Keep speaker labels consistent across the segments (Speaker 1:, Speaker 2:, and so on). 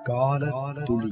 Speaker 1: கால துளி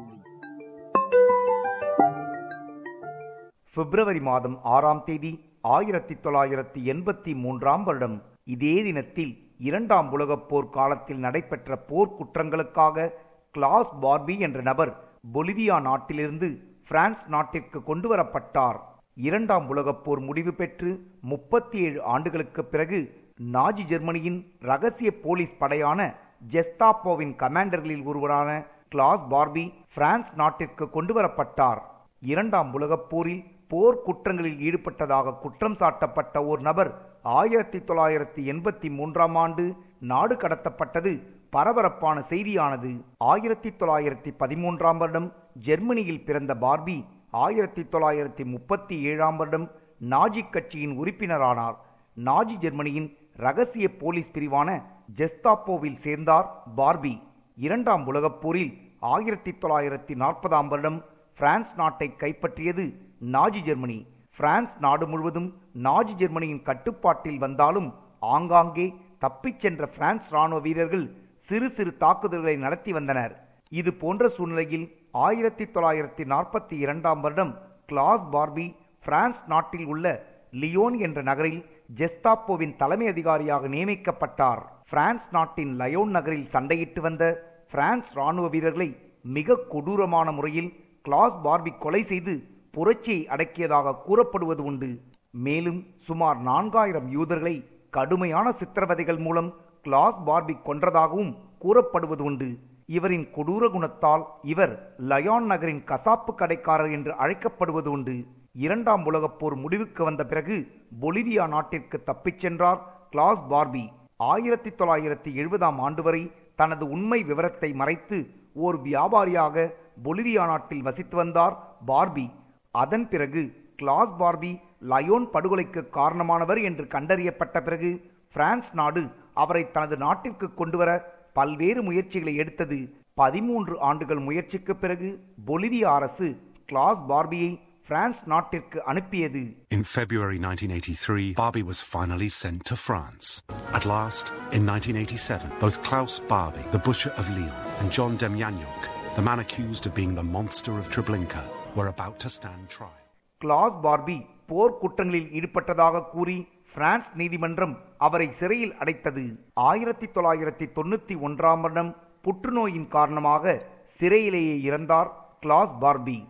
Speaker 2: பிப்ரவரி மாதம் ஆறாம் தேதி ஆயிரத்தி தொள்ளாயிரத்தி எண்பத்தி மூன்றாம் வருடம் இதே தினத்தில் இரண்டாம் உலகப் போர் காலத்தில் நடைபெற்ற போர் குற்றங்களுக்காக கிளாஸ் பார்பி என்ற நபர் பொலிவியா நாட்டிலிருந்து பிரான்ஸ் நாட்டிற்கு கொண்டு வரப்பட்டார் இரண்டாம் உலகப் போர் முடிவு பெற்று முப்பத்தி ஏழு ஆண்டுகளுக்கு பிறகு நாஜி ஜெர்மனியின் ரகசிய போலீஸ் படையான ஜெஸ்தாப்போவின் கமாண்டர்களில் ஒருவரான கிளாஸ் பார்பி பிரான்ஸ் நாட்டிற்கு கொண்டு வரப்பட்டார் இரண்டாம் உலகப் போரில் போர் குற்றங்களில் ஈடுபட்டதாக குற்றம் சாட்டப்பட்ட ஒரு நபர் ஆயிரத்தி தொள்ளாயிரத்தி எண்பத்தி மூன்றாம் ஆண்டு நாடு கடத்தப்பட்டது பரபரப்பான செய்தியானது ஆயிரத்தி தொள்ளாயிரத்தி பதிமூன்றாம் வருடம் ஜெர்மனியில் பிறந்த பார்பி ஆயிரத்தி தொள்ளாயிரத்தி முப்பத்தி ஏழாம் வருடம் நாஜி கட்சியின் உறுப்பினரானார் நாஜி ஜெர்மனியின் ரகசிய போலீஸ் பிரிவான ஜெஸ்தாப்போவில் சேர்ந்தார் பார்பி இரண்டாம் உலகப் போரில் ஆயிரத்தி தொள்ளாயிரத்தி நாற்பதாம் வருடம் பிரான்ஸ் நாட்டை கைப்பற்றியது நாஜி ஜெர்மனி பிரான்ஸ் நாடு முழுவதும் நாஜி ஜெர்மனியின் கட்டுப்பாட்டில் வந்தாலும் ஆங்காங்கே தப்பிச் சென்ற பிரான்ஸ் ராணுவ வீரர்கள் சிறு சிறு தாக்குதல்களை நடத்தி வந்தனர் இது போன்ற சூழ்நிலையில் ஆயிரத்தி தொள்ளாயிரத்தி நாற்பத்தி இரண்டாம் வருடம் கிளாஸ் பார்பி பிரான்ஸ் நாட்டில் உள்ள லியோன் என்ற நகரில் ஜெஸ்தாப்போவின் தலைமை அதிகாரியாக நியமிக்கப்பட்டார் பிரான்ஸ் நாட்டின் லயோன் நகரில் சண்டையிட்டு வந்த பிரான்ஸ் ராணுவ வீரர்களை மிக கொடூரமான முறையில் கிளாஸ் பார்பி கொலை செய்து புரட்சியை அடக்கியதாக கூறப்படுவது உண்டு மேலும் சுமார் நான்காயிரம் யூதர்களை கடுமையான சித்திரவதைகள் மூலம் கிளாஸ் பார்பி கொன்றதாகவும் கூறப்படுவது உண்டு இவரின் கொடூர குணத்தால் இவர் லயான் நகரின் கசாப்பு கடைக்காரர் என்று அழைக்கப்படுவது உண்டு இரண்டாம் உலகப் போர் முடிவுக்கு வந்த பிறகு பொலிவியா நாட்டிற்கு தப்பிச் சென்றார் கிளாஸ் பார்பி ஆயிரத்தி தொள்ளாயிரத்தி எழுபதாம் ஆண்டு வரை தனது உண்மை விவரத்தை மறைத்து ஓர் வியாபாரியாக பொலிவியா நாட்டில் வசித்து வந்தார் பார்பி அதன் பிறகு கிளாஸ் பார்பி லயோன் படுகொலைக்கு காரணமானவர் என்று கண்டறியப்பட்ட பிறகு பிரான்ஸ் நாடு அவரை தனது நாட்டிற்கு கொண்டுவர பல்வேறு முயற்சிகளை எடுத்தது பதிமூன்று ஆண்டுகள் முயற்சிக்கு பிறகு பொலிவியா அரசு கிளாஸ் பார்பியை பிரான்ஸ் நாட்டிற்கு அனுப்பியது
Speaker 3: In February 1983, Barbie was finally sent to France. At last, in 1987, both Klaus Barbie, the butcher of Lyon, and John Demjanjuk, the man accused of being the monster of Treblinka, were about to stand trial.
Speaker 2: Klaus Barbie போர் குற்றங்களில் ஈடுபட்டதாக கூறி France நீதிமன்றம் அவரை சிறையில் அடைத்தது ஆயிரத்தி தொள்ளாயிரத்தி தொண்ணூத்தி ஒன்றாம் வருடம் புற்றுநோயின் காரணமாக சிறையிலேயே இறந்தார் கிளாஸ் பார்பி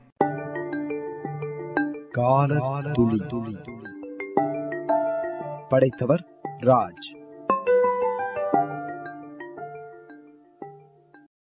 Speaker 1: கால துளி படைத்தவர் ராஜ்